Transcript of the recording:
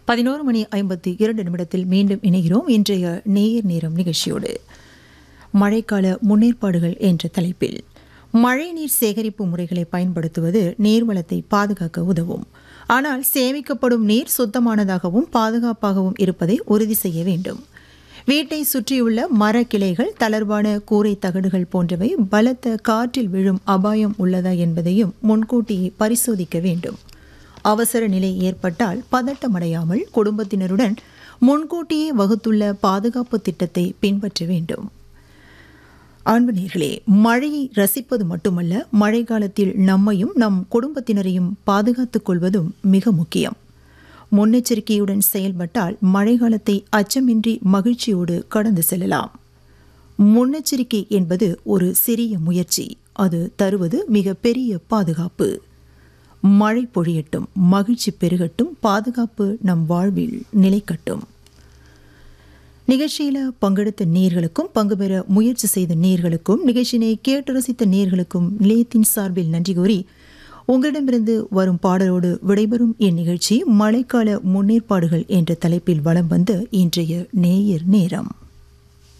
பதினோரு மணி ஐம்பத்தி இரண்டு நிமிடத்தில் மீண்டும் இணைகிறோம் இன்றைய நேயர் நேரம் நிகழ்ச்சியோடு மழைக்கால முன்னேற்பாடுகள் என்ற தலைப்பில் மழைநீர் சேகரிப்பு முறைகளை பயன்படுத்துவது நீர்வளத்தை பாதுகாக்க உதவும் ஆனால் சேமிக்கப்படும் நீர் சுத்தமானதாகவும் பாதுகாப்பாகவும் இருப்பதை உறுதி செய்ய வேண்டும் வீட்டை சுற்றியுள்ள மரக்கிளைகள் தளர்வான கூரை தகடுகள் போன்றவை பலத்த காற்றில் விழும் அபாயம் உள்ளதா என்பதையும் முன்கூட்டியே பரிசோதிக்க வேண்டும் அவசர நிலை ஏற்பட்டால் பதட்டமடையாமல் குடும்பத்தினருடன் முன்கூட்டியே வகுத்துள்ள பாதுகாப்பு திட்டத்தை பின்பற்ற வேண்டும் அன்பு நேர்களே மழையை ரசிப்பது மட்டுமல்ல மழை காலத்தில் நம்மையும் நம் குடும்பத்தினரையும் பாதுகாத்துக் கொள்வதும் மிக முக்கியம் முன்னெச்சரிக்கையுடன் செயல்பட்டால் மழை காலத்தை அச்சமின்றி மகிழ்ச்சியோடு கடந்து செல்லலாம் முன்னெச்சரிக்கை என்பது ஒரு சிறிய முயற்சி அது தருவது மிக பெரிய பாதுகாப்பு மழை பொழியட்டும் மகிழ்ச்சி பெருகட்டும் பாதுகாப்பு நம் வாழ்வில் நிலைக்கட்டும் நிகழ்ச்சியில் பங்கெடுத்த நேர்களுக்கும் பங்கு பெற முயற்சி செய்த நேர்களுக்கும் நிகழ்ச்சியினை கேட்டு ரசித்த நேர்களுக்கும் நிலையத்தின் சார்பில் நன்றி கூறி உங்களிடமிருந்து வரும் பாடலோடு விடைபெறும் இந்நிகழ்ச்சி மழைக்கால முன்னேற்பாடுகள் என்ற தலைப்பில் வலம் வந்த இன்றைய நேயர் நேரம்